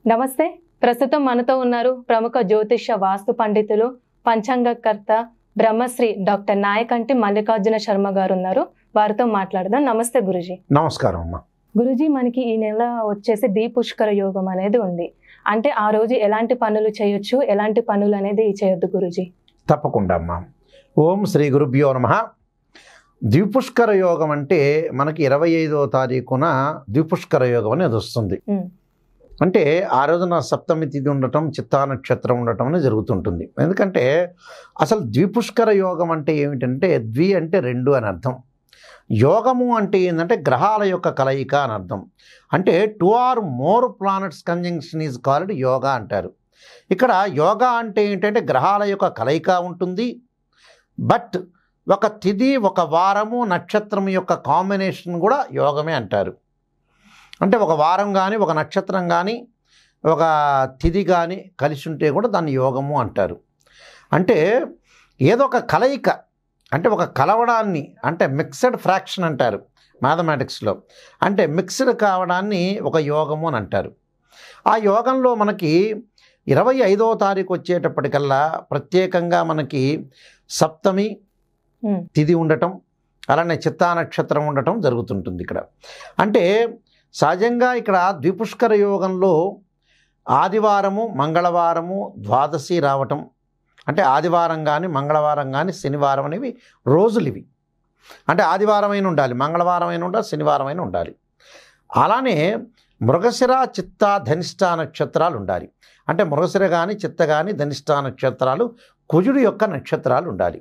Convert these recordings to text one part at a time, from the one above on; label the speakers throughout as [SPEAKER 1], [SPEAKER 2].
[SPEAKER 1] నమస్తే ప్రస్తుతం మనతో ఉన్నారు ప్రముఖ జ్యోతిష్య వాస్తు పండితులు పంచాంగకర్త బ్రహ్మశ్రీ డాక్టర్ నాయకంటి మల్లికార్జున శర్మ గారు ఉన్నారు వారితో మాట్లాడదాం నమస్తే గురుజీ
[SPEAKER 2] నమస్కారం అమ్మా
[SPEAKER 1] గురుజీ మనకి ఈ నెల వచ్చేసి దీపుష్కర యోగం అనేది ఉంది అంటే ఆ రోజు ఎలాంటి పనులు చేయొచ్చు ఎలాంటి పనులు అనేది చేయొద్దు గురుజీ
[SPEAKER 2] తప్పకుండా అమ్మా ఓం శ్రీ గురుభ్యో నమ ద్విపుష్కర యోగం అంటే మనకి ఇరవై ఐదో తారీఖున ద్విపుష్కర యోగం అనేది వస్తుంది
[SPEAKER 1] ఉమ్.
[SPEAKER 2] అంటే ఆ రోజున సప్తమి తిథి ఉండటం చిత్తా నక్షత్రం ఉండటం అనేది జరుగుతుంటుంది ఎందుకంటే అసలు ద్విపుష్కర యోగం అంటే ఏమిటంటే ద్వి అంటే రెండు అని అర్థం యోగము అంటే ఏంటంటే గ్రహాల యొక్క కలయిక అని అర్థం అంటే two or more planets conjunction is called yoga అంటారు ఇక్కడ యోగా అంటే ఏంటంటే గ్రహాల యొక్క కలయిక ఉంటుంది బట్ ఒక తిథి ఒక వారము నక్షత్రం యొక్క కాంబినేషన్ కూడా యోగమే అంటారు అంటే ఒక వారం కానీ ఒక నక్షత్రం కానీ ఒక తిథి కానీ కలిసి ఉంటే కూడా దాన్ని యోగము అంటారు అంటే ఏదో ఒక కలయిక అంటే ఒక కలవడాన్ని అంటే మిక్స్డ్ ఫ్రాక్షన్ అంటారు మ్యాథమెటిక్స్లో అంటే మిక్స్డ్ కావడాన్ని ఒక యోగము అని అంటారు ఆ యోగంలో మనకి ఇరవై ఐదవ తారీఖు వచ్చేటప్పటికల్లా ప్రత్యేకంగా మనకి సప్తమి
[SPEAKER 1] ఉమ్.
[SPEAKER 2] తిథి ఉండటం అలానే చిత్తా నక్షత్రం ఉండటం జరుగుతుంటుంది ఇక్కడ అంటే సహజంగా ఇక్కడ ద్విపుష్కర యోగంలో ఆదివారము మంగళవారము ద్వాదశి రావటం అంటే ఆదివారం కానీ మంగళవారం కానీ శనివారం అనేవి రోజులు ఇవి అంటే ఆదివారం అయిన ఉండాలి మంగళవారం అయిన ఉండాలి శనివారం అయిన ఉండాలి అలానే మృగశిర చిత్త ధనిష్ట నక్షత్రాలు ఉండాలి అంటే మృగశిర కానీ చిత్త కానీ ధనిష్ట నక్షత్రాలు కుజుడు యొక్క నక్షత్రాలు ఉండాలి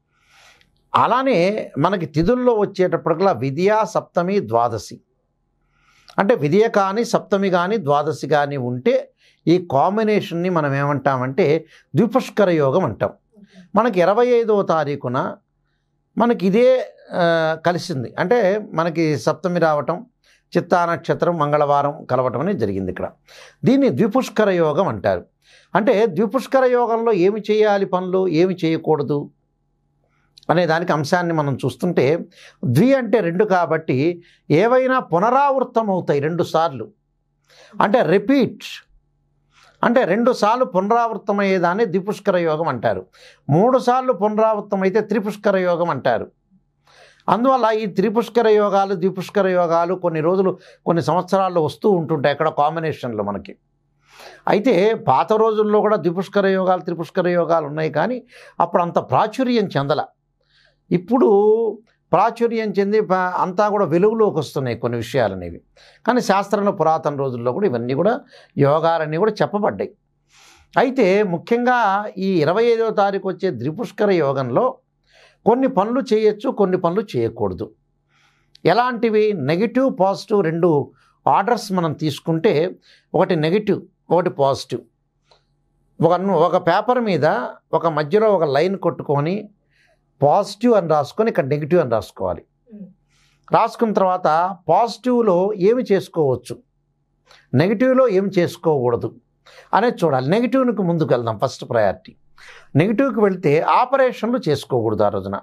[SPEAKER 2] అలానే మనకి తిథుల్లో వచ్చేటప్పటికల్లా విద్య సప్తమి ద్వాదశి అంటే విద్య కానీ సప్తమి కానీ ద్వాదశి కానీ ఉంటే ఈ కాంబినేషన్ని మనం ఏమంటామంటే ద్విపుష్కర యోగం అంటాం మనకి ఇరవై ఐదవ తారీఖున మనకి ఇదే ఆ, కలిసింది అంటే మనకి సప్తమి రావటం చిత్తా నక్షత్రం మంగళవారం కలవటం అనేది జరిగింది ఇక్కడ దీన్ని ద్విపుష్కర యోగం అంటారు అంటే ద్విపుష్కర యోగంలో ఏమి చేయాలి పనులు ఏమి చేయకూడదు అనే దానికి అంశాన్ని మనం చూస్తుంటే ద్వి అంటే రెండు కాబట్టి ఏవైనా పునరావృతం అవుతాయి రెండు సార్లు అంటే రిపీట్ అంటే రెండు సార్లు పునరావృతం అయ్యేదాన్ని ద్విపుష్కర యోగం అంటారు మూడు సార్లు పునరావృతం అయితే త్రిపుష్కర యోగం అంటారు అందువల్ల ఈ త్రిపుష్కర యోగాలు ద్విపుష్కర యోగాలు కొన్ని రోజులు కొన్ని సంవత్సరాల్లో వస్తూ ఉంటుంటాయి అక్కడ కాంబినేషన్లో మనకి అయితే పాత రోజుల్లో కూడా ద్విపుష్కర యోగాలు త్రిపుష్కర యోగాలు ఉన్నాయి కానీ అప్పుడు అంత ప్రాచుర్యం చెందల ఇప్పుడు ప్రాచుర్యం చెంది ప- అంతా కూడా వెలుగులోకి వస్తున్నాయి కొన్ని విషయాలు అనేవి కానీ శాస్త్రంలో పురాతన రోజుల్లో కూడా ఇవన్నీ కూడా యోగాలన్నీ కూడా చెప్పబడ్డాయి అయితే ముఖ్యంగా ఈ ఇరవై ఐదవ తారీఖు వచ్చే ద్విపుష్కర యోగంలో కొన్ని పనులు చేయొచ్చు కొన్ని పనులు చేయకూడదు ఎలాంటివి నెగిటివ్ పాజిటివ్ రెండు ఆర్డర్స్ మనం తీసుకుంటే ఒకటి నెగిటివ్ ఒకటి పాజిటివ్ ఒక ఒక పేపర్ మీద ఒక మధ్యలో ఒక లైన్ కొట్టుకొని పాజిటివ్ అని రాసుకొని ఇక్కడ నెగిటివ్ అని రాసుకోవాలి రాసుకున్న తర్వాత పాజిటివ్లో ఏమి చేసుకోవచ్చు నెగిటివ్లో ఏమి చేసుకోకూడదు అనేది చూడాలి నెగిటివ్కి ముందుకు వెళ్దాం ఫస్ట్ ప్రయారిటీ నెగిటివ్కి వెళ్తే ఆపరేషన్లు చేసుకోకూడదు ఆ రోజున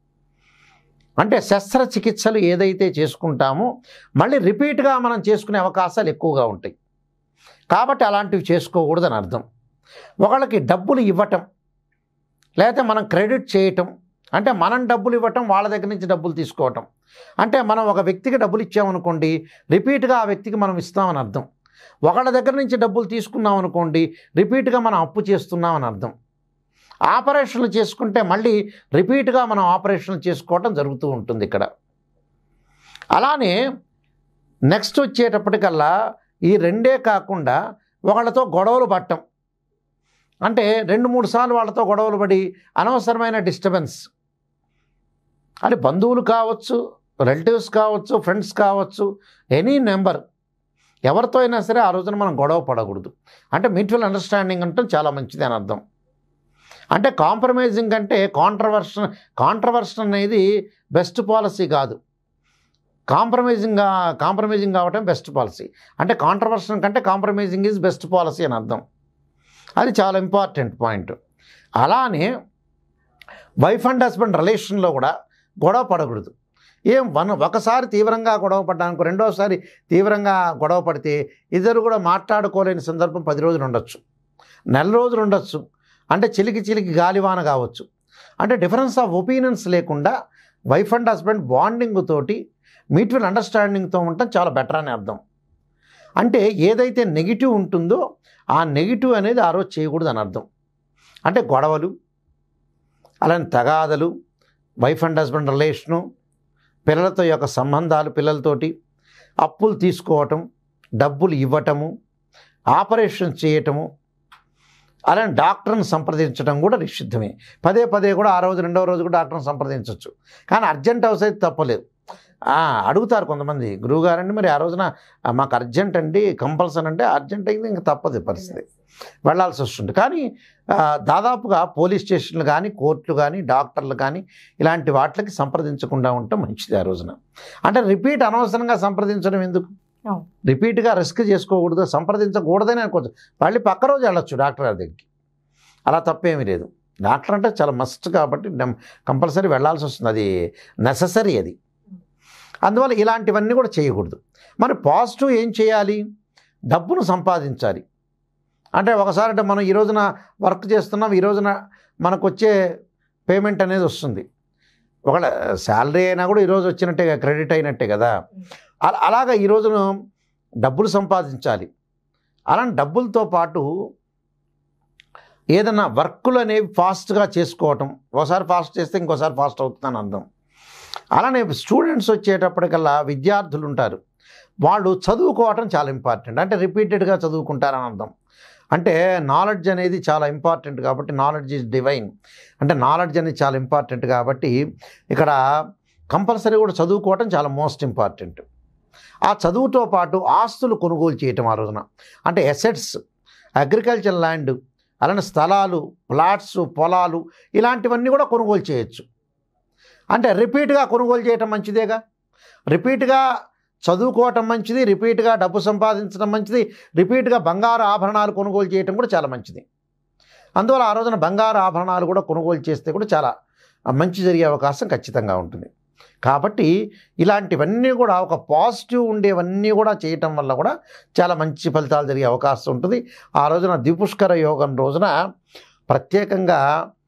[SPEAKER 2] అంటే శస్త్రచికిత్సలు ఏదైతే చేసుకుంటామో మళ్ళీ రిపీట్గా మనం చేసుకునే అవకాశాలు ఎక్కువగా ఉంటాయి కాబట్టి అలాంటివి చేసుకోకూడదని అర్థం ఒకళ్ళకి డబ్బులు ఇవ్వటం లేకపోతే మనం క్రెడిట్ చేయటం అంటే మనం డబ్బులు ఇవ్వటం వాళ్ళ దగ్గర నుంచి డబ్బులు తీసుకోవటం అంటే మనం ఒక వ్యక్తికి డబ్బులు ఇచ్చామనుకోండి రిపీట్గా ఆ వ్యక్తికి మనం ఇస్తామని అర్థం ఒకళ్ళ దగ్గర నుంచి డబ్బులు తీసుకున్నాం అనుకోండి రిపీట్గా మనం అప్పు చేస్తున్నామని అర్థం ఆపరేషన్లు చేసుకుంటే మళ్ళీ రిపీట్గా మనం ఆపరేషన్లు చేసుకోవటం జరుగుతూ ఉంటుంది ఇక్కడ అలానే నెక్స్ట్ వచ్చేటప్పటికల్లా ఈ రెండే కాకుండా ఒకళ్ళతో గొడవలు పట్టం అంటే రెండు మూడు సార్లు వాళ్ళతో గొడవలు పడి అనవసరమైన డిస్టర్బెన్స్ అది బంధువులు కావచ్చు రిలేటివ్స్ కావచ్చు ఫ్రెండ్స్ కావచ్చు ఎనీ నెంబర్ ఎవరితో అయినా సరే ఆ రోజున మనం గొడవ పడకూడదు అంటే మ్యూచువల్ అండర్స్టాండింగ్ అంటే చాలా మంచిది అని అర్థం అంటే కాంప్రమైజింగ్ అంటే కాంట్రవర్షన్ కాంట్రవర్షన్ అనేది బెస్ట్ పాలసీ కాదు కాంప్రమైజింగ్ కాంప్రమైజింగ్ కావటం బెస్ట్ పాలసీ అంటే కాంట్రవర్షన్ కంటే కాంప్రమైజింగ్ ఈజ్ బెస్ట్ పాలసీ అని అర్థం అది చాలా ఇంపార్టెంట్ పాయింట్ అలానే వైఫ్ అండ్ హస్బెండ్ రిలేషన్లో కూడా గొడవ పడకూడదు ఏం వన్ ఒకసారి తీవ్రంగా గొడవ పడ్డానికి రెండోసారి తీవ్రంగా గొడవ పడితే ఇద్దరు కూడా మాట్లాడుకోలేని సందర్భం పది రోజులు ఉండొచ్చు నెల రోజులు ఉండొచ్చు అంటే చిలికి చిలికి గాలివాన కావచ్చు అంటే డిఫరెన్స్ ఆఫ్ ఒపీనియన్స్ లేకుండా వైఫ్ అండ్ హస్బెండ్ బాండింగ్ తోటి మ్యూచువల్ అండర్స్టాండింగ్తో ఉండటం చాలా బెటర్ అని అర్థం అంటే ఏదైతే నెగిటివ్ ఉంటుందో ఆ నెగిటివ్ అనేది ఆ రోజు చేయకూడదు అని అర్థం అంటే గొడవలు అలానే తగాదలు వైఫ్ అండ్ హస్బెండ్ రిలేషను పిల్లలతో యొక్క సంబంధాలు పిల్లలతోటి అప్పులు తీసుకోవటం డబ్బులు ఇవ్వటము ఆపరేషన్ చేయటము అలానే డాక్టర్ని సంప్రదించడం కూడా నిషిద్ధమే పదే పదే కూడా ఆ రోజు రెండవ రోజు కూడా డాక్టర్ని సంప్రదించవచ్చు కానీ అర్జెంట్ అవసరం అయితే తప్పలేదు ఆ, అడుగుతారు కొంతమంది గురువుగారండి మరి ఆ రోజున ఆ, మాకు అర్జెంట్ అండి కంపల్సరీ అంటే అర్జెంట్ అయింది ఇంకా తప్పదు పరిస్థితి వెళ్ళాల్సి వస్తుంది కానీ ఆ, దాదాపుగా పోలీస్ స్టేషన్లు కానీ కోర్టులు కానీ డాక్టర్లు కానీ ఇలాంటి వాటికి సంప్రదించకుండా ఉండటం మంచిది ఆ రోజున అంటే రిపీట్ అనవసరంగా సంప్రదించడం ఎందుకు
[SPEAKER 1] అవును.
[SPEAKER 2] రిపీట్గా రిస్క్ చేసుకోకూడదు సంప్రదించకూడదని అనుకోవచ్చు మళ్ళీ పక్క రోజు వెళ్ళొచ్చు డాక్టర్ గారి దగ్గరికి అలా తప్పేమీ లేదు డాక్టర్ అంటే చాలా మస్ట్ కాబట్టి కంపల్సరీ వెళ్ళాల్సి వస్తుంది అది నెససరీ అది అందువల్ల ఇలాంటివన్నీ కూడా చేయకూడదు మరి పాజిటివ్ ఏం చేయాలి డబ్బును సంపాదించాలి అంటే ఒకసారి అంటే మనం ఈ రోజున వర్క్ చేస్తున్నాం ఈ రోజున మనకు వచ్చే పేమెంట్ అనేది వస్తుంది ఒకవేళ శాలరీ అయినా కూడా ఈరోజు వచ్చినట్టే క్రెడిట్ అయినట్టే కదా అలా అలాగా ఈ రోజున డబ్బులు సంపాదించాలి అలాంటి డబ్బులతో పాటు ఏదైనా వర్కులు అనేవి ఫాస్ట్గా చేసుకోవటం ఒకసారి ఫాస్ట్ చేస్తే ఇంకోసారి ఫాస్ట్ అవుతుందని అర్థం అలానే స్టూడెంట్స్ వచ్చేటప్పటికల్లా విద్యార్థులు ఉంటారు వాళ్ళు చదువుకోవటం చాలా ఇంపార్టెంట్ అంటే రిపీటెడ్గా చదువుకుంటారని అర్థం అంటే నాలెడ్జ్ అనేది చాలా ఇంపార్టెంట్ కాబట్టి నాలెడ్జ్ ఈజ్ డివైన్ అంటే నాలెడ్జ్ అనేది చాలా ఇంపార్టెంట్ కాబట్టి ఇక్కడ కంపల్సరీ కూడా చదువుకోవటం చాలా మోస్ట్ ఇంపార్టెంట్ ఆ చదువుతో పాటు ఆస్తులు కొనుగోలు చేయటం ఆ రోజున అంటే ఎసెట్స్ అగ్రికల్చర్ ల్యాండ్ అలానే స్థలాలు ప్లాట్స్ పొలాలు ఇలాంటివన్నీ కూడా కొనుగోలు చేయొచ్చు అంటే రిపీట్గా కొనుగోలు చేయటం మంచిదేగా రిపీట్గా చదువుకోవటం మంచిది రిపీట్గా డబ్బు సంపాదించడం మంచిది రిపీట్గా బంగారు ఆభరణాలు కొనుగోలు చేయటం కూడా చాలా మంచిది అందువల్ల ఆ రోజున బంగారు ఆభరణాలు కూడా కొనుగోలు చేస్తే కూడా చాలా మంచి జరిగే అవకాశం ఖచ్చితంగా ఉంటుంది కాబట్టి ఇలాంటివన్నీ కూడా ఒక పాజిటివ్ ఉండేవన్నీ కూడా చేయటం వల్ల కూడా చాలా మంచి ఫలితాలు జరిగే అవకాశం ఉంటుంది ఆ రోజున ద్విపుష్కర యోగం రోజున ప్రత్యేకంగా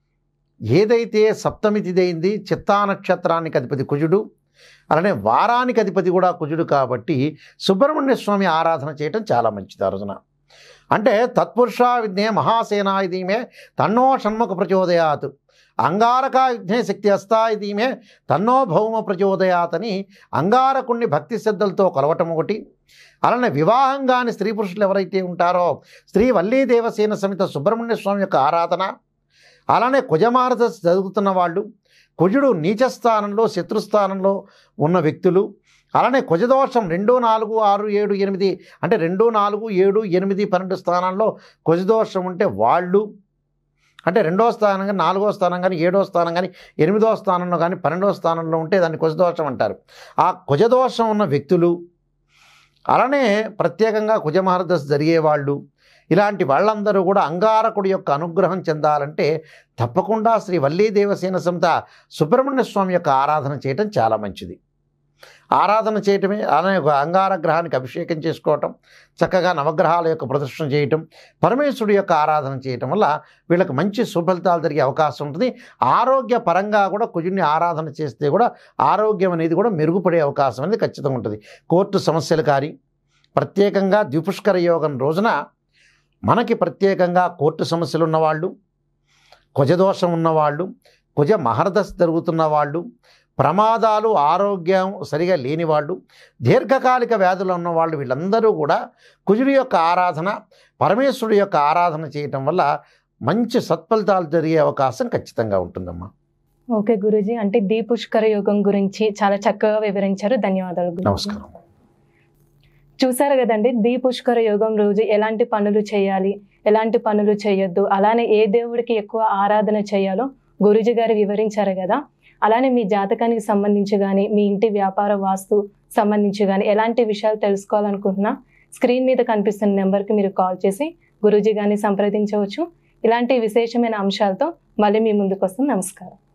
[SPEAKER 2] ఏదైతే సప్తమి తిథి అయింది చిత్తా నక్షత్రానికి అధిపతి కుజుడు అలానే వారానికి అధిపతి కూడా కుజుడు కాబట్టి సుబ్రహ్మణ్య స్వామి ఆరాధన చేయటం చాలా మంచిది ఆ రోజున అంటే తత్పురుష విజ్ఞే మహాసేనా ఇదీమే తన్నో షణ్ముఖ ప్రచోదయాత్ అంగారక యుజ్ఞే శక్తి అస్తా ఇదీమే తన్నో భౌమ ప్రచోదయాత్ అని అంగారకుణ్ణి భక్తి శ్రద్ధలతో కొలవటం ఒకటి అలానే వివాహం కాని స్త్రీ పురుషులు ఎవరైతే ఉంటారో శ్రీ వల్లీ దేవసేన సమిత సుబ్రహ్మణ్య స్వామి యొక్క ఆరాధన అలానే కుజమారత చదువుతున్న వాళ్ళు కుజుడు నీచస్థానంలో శత్రుస్థానంలో ఉన్న వ్యక్తులు అలానే కుజదోషం రెండు నాలుగు ఆరు ఏడు ఎనిమిది అంటే రెండు నాలుగు ఏడు ఎనిమిది పన్నెండు స్థానాల్లో కుజదోషం ఉంటే వాళ్ళు అంటే రెండో స్థానం కానీ నాలుగో స్థానం కానీ ఏడో స్థానం కానీ ఎనిమిదో స్థానంలో కానీ పన్నెండో స్థానంలో ఉంటే దాన్ని కుజదోషం అంటారు ఆ కుజదోషం ఉన్న వ్యక్తులు అలానే ప్రత్యేకంగా కుజమహర్దశ జరిగేవాళ్ళు ఇలాంటి వాళ్ళందరూ కూడా అంగారకుడి యొక్క అనుగ్రహం చెందాలంటే తప్పకుండా శ్రీ వల్లీ దేవసేన సంత సుబ్రహ్మణ్య స్వామి యొక్క ఆరాధన చేయటం చాలా మంచిది ఆరాధన చేయటమే అలానే ఒక అంగార గ్రహానికి అభిషేకం చేసుకోవటం చక్కగా నవగ్రహాల యొక్క ప్రదర్శన చేయటం పరమేశ్వరుడి యొక్క ఆరాధన చేయటం వల్ల వీళ్ళకి మంచి సుఫలితాలు జరిగే అవకాశం ఉంటుంది ఆరోగ్య పరంగా కూడా కుజుని ఆరాధన చేస్తే కూడా ఆరోగ్యం అనేది కూడా మెరుగుపడే అవకాశం అనేది ఖచ్చితంగా ఉంటుంది కోర్టు సమస్యలు కానీ ప్రత్యేకంగా ద్విపుష్కర యోగం రోజున మనకి ప్రత్యేకంగా కోర్టు సమస్యలు ఉన్నవాళ్ళు కుజదోషం ఉన్నవాళ్ళు కుజ మహర్దశ జరుగుతున్న వాళ్ళు ప్రమాదాలు ఆరోగ్యం సరిగా లేని వాళ్ళు దీర్ఘకాలిక వ్యాధులు ఉన్న వాళ్ళు వీళ్ళందరూ కూడా కుజుడి యొక్క ఆరాధన పరమేశ్వరుడి యొక్క ఆరాధన చేయటం వల్ల మంచి సత్ఫలితాలు జరిగే అవకాశం ఖచ్చితంగా ఉంటుందమ్మా
[SPEAKER 1] ఓకే గురూజీ అంటే దీపుష్కర యోగం గురించి చాలా చక్కగా వివరించారు ధన్యవాదాలు గురూజీ.
[SPEAKER 2] నమస్కారం
[SPEAKER 1] చూసారు కదండి దీపుష్కర యోగం రోజు ఎలాంటి పనులు చేయాలి ఎలాంటి పనులు చేయొద్దు అలానే ఏ దేవుడికి ఎక్కువ ఆరాధన చేయాలో గురుజీ గారు వివరించారు కదా అలానే మీ జాతకానికి సంబంధించి కానీ మీ ఇంటి వ్యాపార వాస్తు సంబంధించి కానీ ఎలాంటి విషయాలు తెలుసుకోవాలనుకుంటున్నా స్క్రీన్ మీద కనిపిస్తున్న నెంబర్కి మీరు కాల్ చేసి గురూజీ గారిని సంప్రదించవచ్చు ఇలాంటి విశేషమైన అంశాలతో మళ్ళీ మీ ముందుకు వస్తాం నమస్కారం